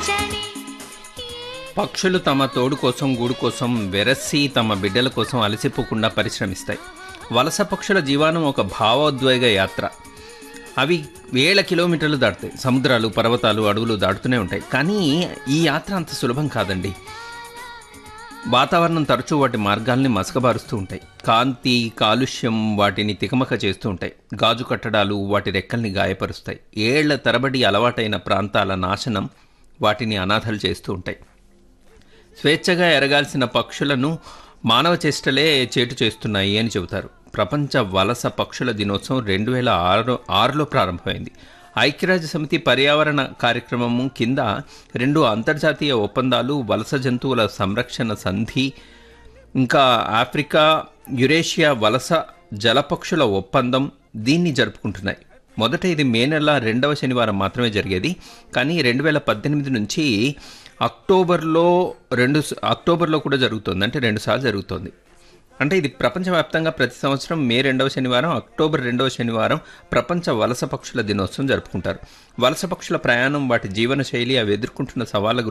పక్షులు తమ తోడు కోసం గూడు కోసం వెరసి తమ బిడ్డల కోసం అలసిపోకుండా పరిశ్రమిస్తాయి వలస పక్షుల జీవనం ఒక భావోద్వేగ యాత్ర అవి వేల కిలోమీటర్లు దాటుతాయి సముద్రాలు పర్వతాలు అడవులు దాటుతూనే ఉంటాయి కానీ ఈ యాత్ర అంత సులభం కాదండి వాతావరణం తరచూ వాటి మార్గాల్ని మసకబారుస్తూ ఉంటాయి కాంతి కాలుష్యం వాటిని తికమక చేస్తూ ఉంటాయి గాజు కట్టడాలు వాటి రెక్కల్ని గాయపరుస్తాయి ఏళ్ల తరబడి అలవాటైన ప్రాంతాల నాశనం వాటిని అనాథలు చేస్తూ ఉంటాయి స్వేచ్ఛగా ఎరగాల్సిన పక్షులను మానవ చేష్టలే చేటు చేస్తున్నాయి అని చెబుతారు ప్రపంచ వలస పక్షుల దినోత్సవం రెండు వేల ఆరు ఆరులో ప్రారంభమైంది ఐక్యరాజ్య సమితి పర్యావరణ కార్యక్రమము కింద రెండు అంతర్జాతీయ ఒప్పందాలు వలస జంతువుల సంరక్షణ సంధి ఇంకా ఆఫ్రికా యురేషియా వలస జలపక్షుల ఒప్పందం దీన్ని జరుపుకుంటున్నాయి మొదట ఇది మే నెల రెండవ శనివారం మాత్రమే జరిగేది కానీ రెండు వేల పద్దెనిమిది నుంచి అక్టోబర్లో రెండు అక్టోబర్లో కూడా జరుగుతుంది అంటే రెండుసార్లు జరుగుతుంది అంటే ఇది ప్రపంచవ్యాప్తంగా ప్రతి సంవత్సరం మే రెండవ శనివారం అక్టోబర్ రెండవ శనివారం ప్రపంచ వలస పక్షుల దినోత్సవం జరుపుకుంటారు వలస పక్షుల ప్రయాణం వాటి జీవన శైలి అవి ఎదుర్కొంటున్న సవాళ్ళ